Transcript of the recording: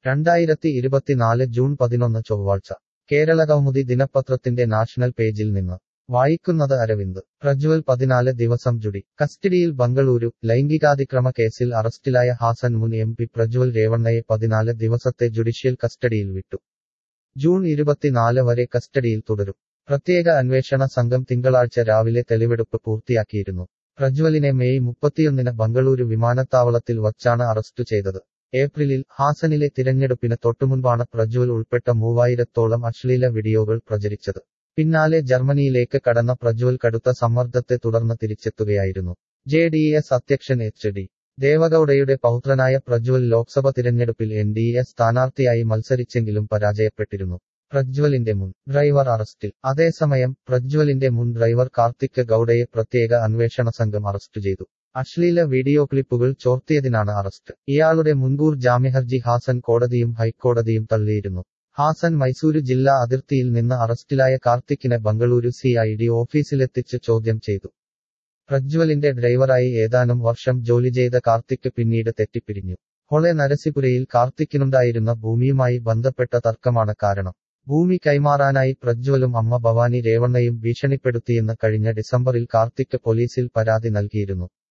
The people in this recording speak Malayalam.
രണ്ടായിരത്തി ഇരുപത്തിനാല് ജൂൺ പതിനൊന്ന് ചൊവ്വാഴ്ച കേരള കൗമുദി ദിനപത്രത്തിന്റെ നാഷണൽ പേജിൽ നിന്ന് വായിക്കുന്നത് അരവിന്ദ് പ്രജ്വൽ പതിനാല് ദിവസം ജുഡി കസ്റ്റഡിയിൽ ബംഗളൂരു ലൈംഗികാതിക്രമ കേസിൽ അറസ്റ്റിലായ ഹാസൻ മുൻ എം പി പ്രജ്വൽ രേവണ്ണയെ പതിനാല് ദിവസത്തെ ജുഡീഷ്യൽ കസ്റ്റഡിയിൽ വിട്ടു ജൂൺ ഇരുപത്തിനാല് വരെ കസ്റ്റഡിയിൽ തുടരും പ്രത്യേക അന്വേഷണ സംഘം തിങ്കളാഴ്ച രാവിലെ തെളിവെടുപ്പ് പൂർത്തിയാക്കിയിരുന്നു പ്രജ്വലിനെ മെയ് മുപ്പത്തിയൊന്നിന് ബംഗളൂരു വിമാനത്താവളത്തിൽ വച്ചാണ് അറസ്റ്റ് ചെയ്തത് ഏപ്രിലിൽ ഹാസനിലെ തിരഞ്ഞെടുപ്പിന് തൊട്ടുമുൻപാണ് പ്രജ്വൽ ഉൾപ്പെട്ട മൂവായിരത്തോളം അശ്ലീല വീഡിയോകൾ പ്രചരിച്ചത് പിന്നാലെ ജർമ്മനിയിലേക്ക് കടന്ന പ്രജ്വൽ കടുത്ത സമ്മർദ്ദത്തെ തുടർന്ന് തിരിച്ചെത്തുകയായിരുന്നു ജെ ഡി എസ് അധ്യക്ഷൻ എച്ച് ഡി ദേവഗൌഡയുടെ പൗത്രനായ പ്രജ്വൽ ലോക്സഭ തിരഞ്ഞെടുപ്പിൽ എൻ ഡി എ സ്ഥാനാർത്ഥിയായി മത്സരിച്ചെങ്കിലും പരാജയപ്പെട്ടിരുന്നു പ്രജ്വലിന്റെ മുൻ ഡ്രൈവർ അറസ്റ്റിൽ അതേസമയം പ്രജ്വലിന്റെ മുൻ ഡ്രൈവർ കാർത്തിക് ഗൌഡയെ പ്രത്യേക അന്വേഷണ സംഘം അറസ്റ്റ് ചെയ്തു അശ്ലീല വീഡിയോ ക്ലിപ്പുകൾ ചോർത്തിയതിനാണ് അറസ്റ്റ് ഇയാളുടെ മുൻകൂർ ജാമ്യഹർജി ഹാസൻ കോടതിയും ഹൈക്കോടതിയും തള്ളിയിരുന്നു ഹാസൻ മൈസൂരു ജില്ലാ അതിർത്തിയിൽ നിന്ന് അറസ്റ്റിലായ കാർത്തിക്കിനെ ബംഗളൂരു സി ഐ ഡി ഓഫീസിലെത്തിച്ച് ചോദ്യം ചെയ്തു പ്രജ്വലിന്റെ ഡ്രൈവറായി ഏതാനും വർഷം ജോലി ചെയ്ത കാർത്തിക് പിന്നീട് തെറ്റിപ്പിരിഞ്ഞു ഹൊളെ നരസിപുരയിൽ കാർത്തിക്കിനുണ്ടായിരുന്ന ഭൂമിയുമായി ബന്ധപ്പെട്ട തർക്കമാണ് കാരണം ഭൂമി കൈമാറാനായി പ്രജ്വലും അമ്മ ഭവാനി രേവണ്ണയും ഭീഷണിപ്പെടുത്തിയെന്ന് കഴിഞ്ഞ ഡിസംബറിൽ കാർത്തിക് പോലീസിൽ പരാതി നൽകിയിരുന്നു